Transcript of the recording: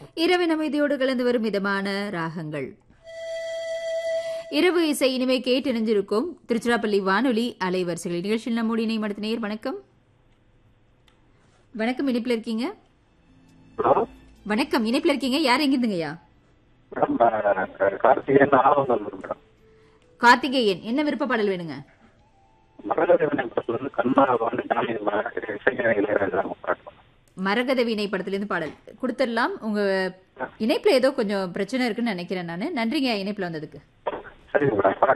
இரவின் அமைதியோடு கலந்து வரும் மிதமான ராகங்கள் இரவு இசை இனிமே கேட்டறிஞ்சிருக்கும் திருச்சிராப்பள்ளி வானொலி அலைவரிசைகள் நிகழ்ச்சியில் நம்முடைய இணை மடத்து நேர் வணக்கம் வணக்கம் இணைப்பில் இருக்கீங்க ஹலோ வணக்கம் இணைப்பில் இருக்கீங்க யார் எங்கிருந்துங்கய்யா மேடம் கார்த்திகேயன் ஆவந்தல் மேடம் கார்த்திகேயன் என்ன விருப்ப பாடல் வேணுங்க மரகத விண்ணப்பத்தில் வந்து கண்ணா வந்து ஜாமி இசைஞர் இளையராஜா பாட்டு மரகத வீணை படத்திலிருந்து பாடல் கொடுத்துடலாம் உங்க இணைப்புல ஏதோ கொஞ்சம் பிரச்சனை இருக்குன்னு நினைக்கிறேன் நான் நன்றிங்க இணைப்புல வந்ததுக்கு சரி மேடம்